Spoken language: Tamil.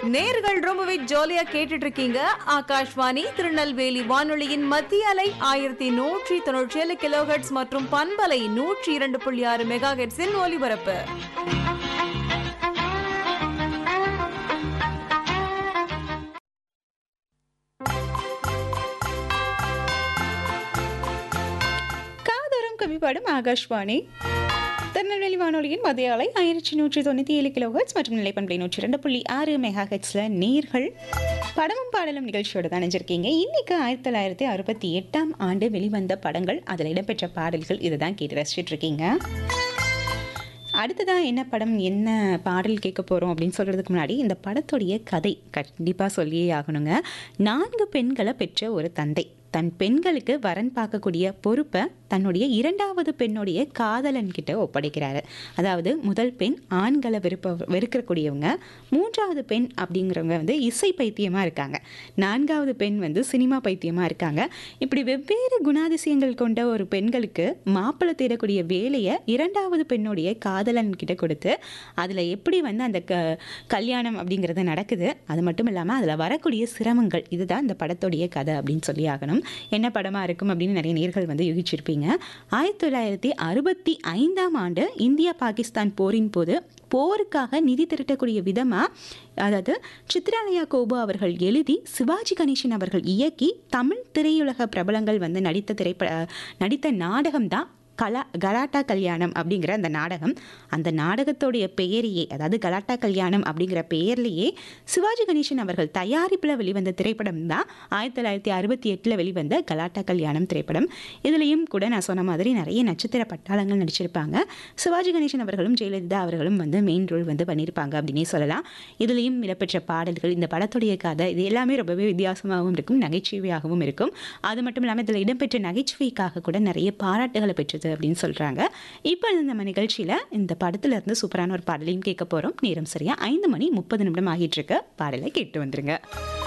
நேர்கள் ரொம்பவே ஜாலியா கேட்டுட்டு இருக்கீங்க ஆகாஷ்வாணி திருநெல்வேலி வானொலியின் மத்திய அலை ஆயிரத்தி நூற்றி தொண்ணூற்றி ஏழு கிலோஹெட்ஸ் மற்றும் பண்பலை நூற்றி இரண்டு புள்ளி ஆறு மெகா ஹெட்ஸின் ஒலிபரப்பு காதோறும் கவிப்பாடும் ஆகாஷ்வாணி திருநெல்வேலி வானொலியின் மதிய அலை ஆயிரத்தி நூற்றி தொண்ணூற்றி ஏழு கிலோஹெட்ஸ் மற்றும் நிலைப்பண்பலை நூற்றி ரெண்டு புள்ளி ஆறு மெகா ஹெட்ஸில் நீர்கள் படமும் பாடலும் நிகழ்ச்சியோட தான் நினைச்சிருக்கீங்க இன்னைக்கு ஆயிரத்தி தொள்ளாயிரத்தி அறுபத்தி எட்டாம் ஆண்டு வெளிவந்த படங்கள் அதில் இடம்பெற்ற பாடல்கள் இதை தான் கேட்டு ரசிச்சிட்டு இருக்கீங்க அடுத்ததாக என்ன படம் என்ன பாடல் கேட்க போகிறோம் அப்படின்னு சொல்கிறதுக்கு முன்னாடி இந்த படத்துடைய கதை கண்டிப்பாக சொல்லியே ஆகணுங்க நான்கு பெண்களை பெற்ற ஒரு தந்தை தன் பெண்களுக்கு வரன் பார்க்கக்கூடிய பொறுப்பை தன்னுடைய இரண்டாவது பெண்ணுடைய காதலன் கிட்ட ஒப்படைக்கிறாரு அதாவது முதல் பெண் ஆண்களை விருப்ப வெறுக்கக்கூடியவங்க மூன்றாவது பெண் அப்படிங்கிறவங்க வந்து இசை பைத்தியமாக இருக்காங்க நான்காவது பெண் வந்து சினிமா பைத்தியமாக இருக்காங்க இப்படி வெவ்வேறு குணாதிசயங்கள் கொண்ட ஒரு பெண்களுக்கு மாப்பிள்ளை தேடக்கூடிய வேலையை இரண்டாவது பெண்ணுடைய காதலன் கிட்ட கொடுத்து அதில் எப்படி வந்து அந்த க கல்யாணம் அப்படிங்கிறது நடக்குது அது மட்டும் இல்லாமல் அதில் வரக்கூடிய சிரமங்கள் இதுதான் இந்த படத்துடைய கதை அப்படின்னு சொல்லி ஆகணும் என்ன படமாக இருக்கும் அப்படின்னு நிறைய நேர்கள் வந்து யூகிச்சிருப்பீங்க ஆயிரத்தி தொள்ளாயிரத்தி அறுபத்தி ஐந்தாம் ஆண்டு இந்தியா பாகிஸ்தான் போரின் போது போருக்காக நிதி திரட்டக்கூடிய விதமாக அதாவது சித்ராலயா கோபு அவர்கள் எழுதி சிவாஜி கணேசன் அவர்கள் இயக்கி தமிழ் திரையுலக பிரபலங்கள் வந்து நடித்த திரைப்பட நடித்த நாடகம் தான் கலா கலாட்டா கல்யாணம் அப்படிங்கிற அந்த நாடகம் அந்த நாடகத்தோடைய பெயரையே அதாவது கலாட்டா கல்யாணம் அப்படிங்கிற பெயர்லேயே சிவாஜி கணேசன் அவர்கள் தயாரிப்பில் வெளிவந்த திரைப்படம் தான் ஆயிரத்தி தொள்ளாயிரத்தி அறுபத்தி எட்டில் வெளிவந்த கலாட்டா கல்யாணம் திரைப்படம் இதுலேயும் கூட நான் சொன்ன மாதிரி நிறைய நட்சத்திர பட்டாளங்கள் நடிச்சிருப்பாங்க சிவாஜி கணேசன் அவர்களும் ஜெயலலிதா அவர்களும் வந்து மெயின் ரோல் வந்து பண்ணியிருப்பாங்க அப்படின்னே சொல்லலாம் இதுலேயும் இடம்பெற்ற பாடல்கள் இந்த படத்துடைய கதை இது எல்லாமே ரொம்பவே வித்தியாசமாகவும் இருக்கும் நகைச்சுவையாகவும் இருக்கும் அது மட்டும் இல்லாமல் இதில் இடம்பெற்ற நகைச்சுவைக்காக கூட நிறைய பாராட்டுகளை பெற்றது அப்படின்னு சொல்கிறாங்க இப்போ நம்ம நிகழ்ச்சியில் இந்த படத்துல இருந்து சூப்பரான ஒரு பாடலையும் கேட்க போகிறோம் நேரம் சரியா ஐந்து மணி முப்பது நிமிடம் ஆகிட்டு இருக்க பாடலை கேட்டு வந்துருங்க